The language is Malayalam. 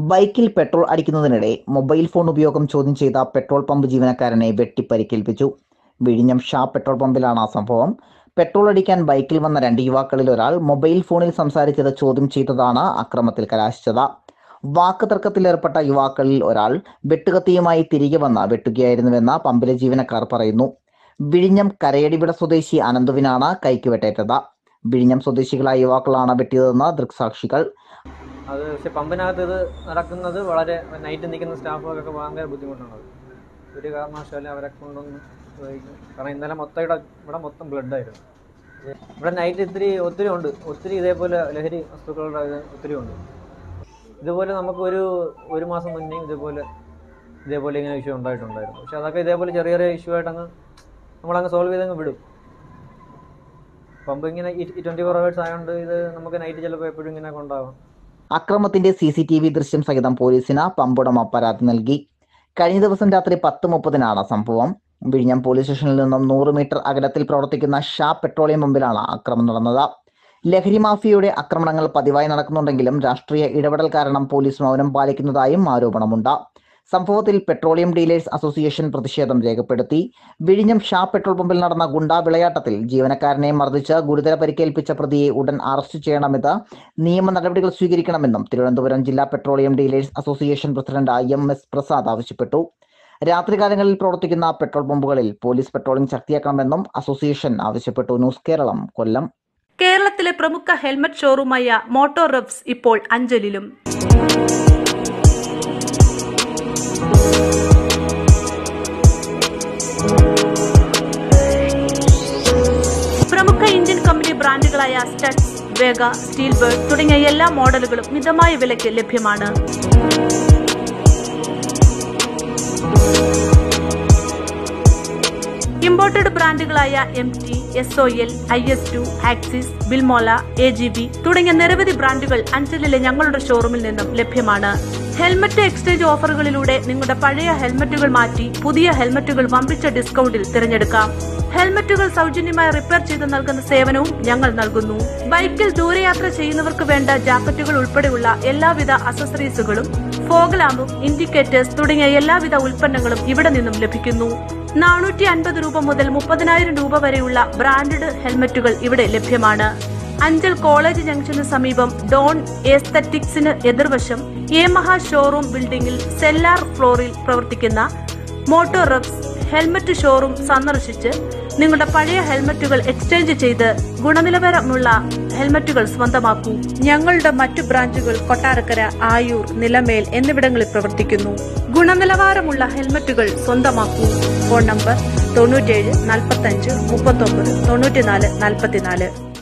ബൈക്കിൽ പെട്രോൾ അടിക്കുന്നതിനിടെ മൊബൈൽ ഫോൺ ഉപയോഗം ചോദ്യം ചെയ്ത പെട്രോൾ പമ്പ് ജീവനക്കാരനെ വെട്ടിപ്പരിക്കേൽപ്പിച്ചു വിഴിഞ്ഞം ഷാ പെട്രോൾ പമ്പിലാണ് സംഭവം പെട്രോൾ അടിക്കാൻ ബൈക്കിൽ വന്ന രണ്ട് യുവാക്കളിൽ ഒരാൾ മൊബൈൽ ഫോണിൽ സംസാരിച്ചത് ചോദ്യം ചെയ്തതാണ് അക്രമത്തിൽ കലാശിച്ചത് വാക്ക് തർക്കത്തിലേർപ്പെട്ട യുവാക്കളിൽ ഒരാൾ വെട്ടുകത്തിയുമായി തിരികെ വന്ന് വെട്ടുകയായിരുന്നുവെന്ന് പമ്പിലെ ജീവനക്കാർ പറയുന്നു വിഴിഞ്ഞം കരയടിവിട സ്വദേശി അനന്തുവിനാണ് കൈക്ക് വെട്ടേറ്റത് വിഴിഞ്ഞം സ്വദേശികളായ യുവാക്കളാണ് വെട്ടിയതെന്ന് ദൃക്സാക്ഷികൾ അത് പക്ഷെ പമ്പിനകത്ത് ഇത് നടക്കുന്നത് വളരെ നൈറ്റ് നിൽക്കുന്ന സ്റ്റാഫുകൾക്കൊക്കെ ഭയങ്കര ബുദ്ധിമുട്ടാണ് അത് ഒരു കാരണവശാലും അവരെ കൊണ്ടൊന്ന് ഉപയോഗിക്കും കാരണം ഇന്നലെ മൊത്തം ഇവിടെ ഇവിടെ മൊത്തം ബ്ലഡ് ആയിരുന്നു ഇവിടെ നൈറ്റ് ഇത്തിരി ഒത്തിരി ഉണ്ട് ഒത്തിരി ഇതേപോലെ ലഹരി വസ്തുക്കളുടെ ഇത് ഒത്തിരി ഉണ്ട് ഇതുപോലെ നമുക്ക് ഒരു ഒരു മാസം മുന്നേ ഇതേപോലെ ഇതേപോലെ ഇങ്ങനെ ഇഷ്യൂ ഉണ്ടായിട്ടുണ്ടായിരുന്നു പക്ഷെ അതൊക്കെ ഇതേപോലെ ചെറിയ ചെറിയ ഇഷ്യൂ ആയിട്ടങ്ങ് നമ്മളങ്ങ് സോൾവ് ചെയ്തങ്ങ് വിടും പമ്പ് ഇങ്ങനെ ട്വൻറ്റി ഫോർ അവേഴ്സ് ആയതുകൊണ്ട് ഇത് നമുക്ക് നൈറ്റ് ചിലപ്പോൾ എപ്പോഴും ഇങ്ങനെ കൊണ്ടാവാം അക്രമത്തിന്റെ സി സി ടി വി ദൃശ്യം സഹിതം പോലീസിന് പമ്പുടമ പരാതി നൽകി കഴിഞ്ഞ ദിവസം രാത്രി പത്ത് മുപ്പതിനാണ് സംഭവം വിഴിഞ്ഞം പോലീസ് സ്റ്റേഷനിൽ നിന്നും നൂറ് മീറ്റർ അകലത്തിൽ പ്രവർത്തിക്കുന്ന ഷാ പെട്രോളിയം പമ്പിലാണ് ആക്രമണം നടന്നത് ലഹരി മാഫിയയുടെ ആക്രമണങ്ങൾ പതിവായി നടക്കുന്നുണ്ടെങ്കിലും രാഷ്ട്രീയ ഇടപെടൽ കാരണം പോലീസ് മൗനം പാലിക്കുന്നതായും ആരോപണമുണ്ട് സംഭവത്തിൽ പെട്രോളിയം ഡീലേഴ്സ് അസോസിയേഷൻ പ്രതിഷേധം രേഖപ്പെടുത്തി വിഴിഞ്ഞം ഷാ പെട്രോൾ പമ്പിൽ നടന്ന ഗുണ്ടാ വിളയാട്ടത്തിൽ ജീവനക്കാരനെ മർദ്ദിച്ച് ഗുരുതര പരിക്കേൽപ്പിച്ച പ്രതിയെ ഉടൻ അറസ്റ്റ് ചെയ്യണമെന്ന് നിയമ നടപടികൾ സ്വീകരിക്കണമെന്നും തിരുവനന്തപുരം ജില്ലാ petroleum dealers association president M S Prasad ആവശ്യപ്പെട്ടു രാത്രികാലങ്ങളിൽ പ്രവർത്തിക്കുന്ന പെട്രോൾ പമ്പുകളിൽ പോലീസ് പെട്രോളിംഗ് ശക്തിയാക്കണമെന്നും അസോസിയേഷൻ ആവശ്യപ്പെട്ടു ന്യൂസ് കേരളം കൊല്ലം കേരളത്തിലെ പ്രമുഖ ഹെൽമറ്റ് ഷോറൂമായ മോട്ടോർ റബ്സ് ഇപ്പോൾ അഞ്ചലിലും പ്രമുഖ ഇന്ത്യൻ കമ്പനി ബ്രാൻഡുകളായ സ്റ്റഡ്സ് വേഗ സ്റ്റീൽ ബേർഡ് തുടങ്ങിയ എല്ലാ മോഡലുകളും മിതമായ വിലയ്ക്ക് ലഭ്യമാണ് ഇമ്പോർട്ടഡ് ബ്രാൻഡുകളായ M T S O L I S two Axis Bilmola A G V തുടങ്ങിയ നിരവധി ബ്രാൻഡുകൾ അഞ്ചലിലെ ഞങ്ങളുടെ ഷോറൂമിൽ നിന്നും ലഭ്യമാണ് ഹെൽമറ്റ് എക്സ്ചേഞ്ച് ഓഫറുകളിലൂടെ നിങ്ങളുടെ പഴയ ഹെൽമറ്റുകൾ മാറ്റി പുതിയ ഹെൽമറ്റുകൾ വമ്പിച്ച ഡിസ്കൗണ്ടിൽ തിരഞ്ഞെടുക്കാം ഹെൽമറ്റുകൾ സൗജന്യമായി റിപ്പയർ ചെയ്ത് നൽകുന്ന സേവനവും ഞങ്ങൾ നൽകുന്നു ബൈക്കിൽ ദൂരയാത്ര ചെയ്യുന്നവർക്ക് വേണ്ട ജാക്കറ്റുകൾ ഉൾപ്പെടെയുള്ള എല്ലാവിധ അസസറീസുകളും ഫോഗ് ലാമ്പും ഇൻഡിക്കേറ്റേഴ്സ് തുടങ്ങിയ എല്ലാവിധ ഉൽപ്പന്നങ്ങളും ഇവിടെ നിന്നും ലഭിക്കുന്നു നാനൂറ്റി അൻപത് രൂപ മുതൽ മുപ്പതിനായിരം രൂപ വരെയുള്ള ബ്രാൻഡഡ് ഹെൽമറ്റുകൾ ഇവിടെ ലഭ്യമാണ് അഞ്ചൽ കോളേജ് ജംഗ്ഷന് സമീപം ഡോൺ എസ്തറ്റിക്സിന് എതിർവശം യമഹ ഷോറൂം ബിൽഡിംഗിൽ സെല്ലാർ ഫ്ലോറിൽ പ്രവർത്തിക്കുന്ന മോട്ടോർ റബ്സ് ഹെൽമറ്റ് ഷോറൂം സന്ദർശിച്ച് നിങ്ങളുടെ പഴയ ഹെൽമറ്റുകൾ എക്സ്ചേഞ്ച് ചെയ്ത് ഗുണനിലവാരമുള്ള ഹെൽമറ്റുകൾ സ്വന്തമാക്കൂ ഞങ്ങളുടെ മറ്റു ബ്രാഞ്ചുകൾ കൊട്ടാരക്കര ആയൂർ നിലമേൽ എന്നിവിടങ്ങളിൽ പ്രവർത്തിക്കുന്നു ഗുണനിലവാരമുള്ള ഹെൽമറ്റുകൾ സ്വന്തമാക്കൂ ഫോൺ നമ്പർ തൊണ്ണൂറ്റേഴ് നാൽപ്പത്തഞ്ച് മുപ്പത്തൊമ്പത് തൊണ്ണൂറ്റിനാല് നാൽപ്പത്തിനാല്